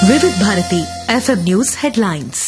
వివిధ Bharati F M news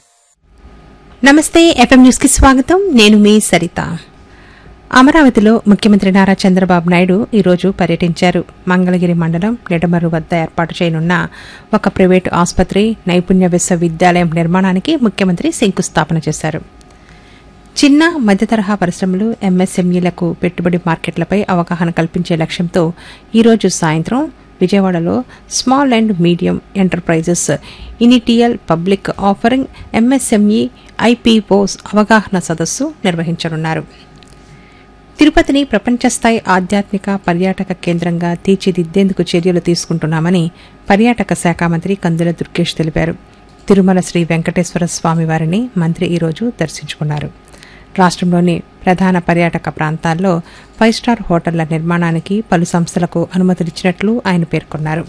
నమస్తే F M కి స్వాగతం నేను మీ సరిత అమరావతిలో ముఖ్యమంత్రి నారా చంద్రబాబు నాయుడు ఈరోజు పర్యటించారు మంగళగిరి మండలం నిడమర్రు వద్ద ఏర్పాటు చేయనున్న ఒక ప్రైవేటు ఆసుపత్రి నైపుణ్య విశ్వవిద్యాలయం నిర్మాణానికి ముఖ్యమంత్రి శంకుస్థాపన చేశారు చిన్న మధ్యతరహా పరిశ్రమలు ఎంఎస్ఎంఈలకు పెట్టుబడి మార్కెట్లపై అవగాహన కల్పించే లక్ష్యంతో ఈరోజు సాయంత్రం విజయవాడలో small and medium enterprises initial public offering MSME IPOs అవగాహన సదస్సు నిర్వహించనున్నారు తిరుపతిని ప్రపంచస్థాయి ఆధ్యాత్మిక పర్యాటక కేంద్రంగా తీర్చిదిద్దేందుకు చర్యలు తీసుకుంటున్నామని పర్యాటక శాఖ మంత్రి కందుల దుర్గేష్ తెలిపారు తిరుమల శ్రీ వెంకటేశ్వర స్వామి వారిని మంత్రి ఈరోజు దర్శించుకున్నారు రాష్ట్రంలోని ప్రధాన పర్యాటక ప్రాంతాల్లో ఫైవ్ స్టార్ హోటళ్ల నిర్మాణానికి పలు సంస్థలకు అనుమతులిచ్చినట్లు ఆయన పేర్కొన్నారు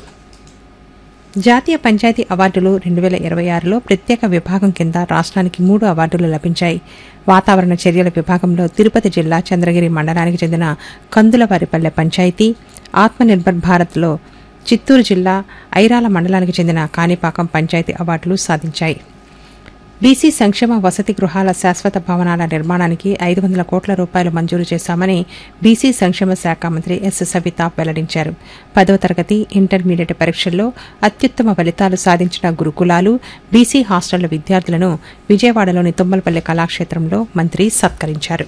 జాతీయ పంచాయతీ అవార్డులు రెండు వేల ఇరవై ఆరులో ప్రత్యేక విభాగం కింద రాష్ట్రానికి మూడు అవార్డులు లభించాయి వాతావరణ చర్యల విభాగంలో తిరుపతి జిల్లా చంద్రగిరి మండలానికి చెందిన కందులవారిపల్లె పంచాయతీ ఆత్మనిర్భర్ భారత్లో చిత్తూరు జిల్లా ఐరాల మండలానికి చెందిన కాణిపాకం పంచాయతీ అవార్డులు సాధించాయి బీసీ సంక్షేమ వసతి గృహాల శాశ్వత భవనాల నిర్మాణానికి ఐదు వందల కోట్ల రూపాయలు మంజూరు చేశామని బీసీ సంక్షేమ శాఖ మంత్రి ఎస్ సవిత వెల్లడించారు పదవ తరగతి ఇంటర్మీడియట్ పరీక్షల్లో అత్యుత్తమ ఫలితాలు సాధించిన గురుకులాలు బీసీ హాస్టళ్ల విద్యార్థులను విజయవాడలోని తుమ్మలపల్లి కళాక్షేత్రంలో మంత్రి సత్కరించారు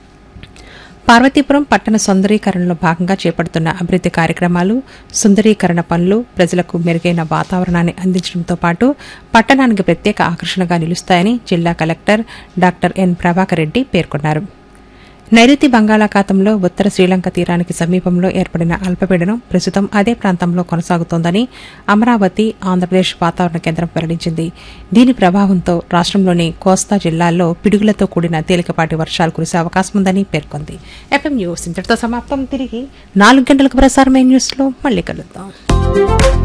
పార్వతీపురం పట్టణ సుందరీకరణలో భాగంగా చేపడుతున్న అభివృద్ది కార్యక్రమాలు సుందరీకరణ పనులు ప్రజలకు మెరుగైన వాతావరణాన్ని అందించడంతో పాటు పట్టణానికి ప్రత్యేక ఆకర్షణగా నిలుస్తాయని జిల్లా collector doctor N Prabhakar Reddy పేర్కొన్నారు నైరుతి బంగాళాఖాతంలో ఉత్తర శ్రీలంక తీరానికి సమీపంలో ఏర్పడిన అల్పపీడనం ప్రస్తుతం అదే ప్రాంతంలో కొనసాగుతోందని అమరావతి ఆంధ్రప్రదేశ్ వాతావరణ కేంద్రం వెల్లడించింది దీని ప్రభావంతో రాష్ట్రంలోని కోస్తా జిల్లాల్లో పిడుగులతో కూడిన తేలికపాటి వర్షాలు కురిసే అవకాశం ఉందని పేర్కొంది ఎఫ్ఎం న్యూస్ ఇంతటితో సమాప్తం తిరిగి నాలుగు గంటలకు ప్రసారమైన న్యూస్లో మళ్ళీ కలుద్దాం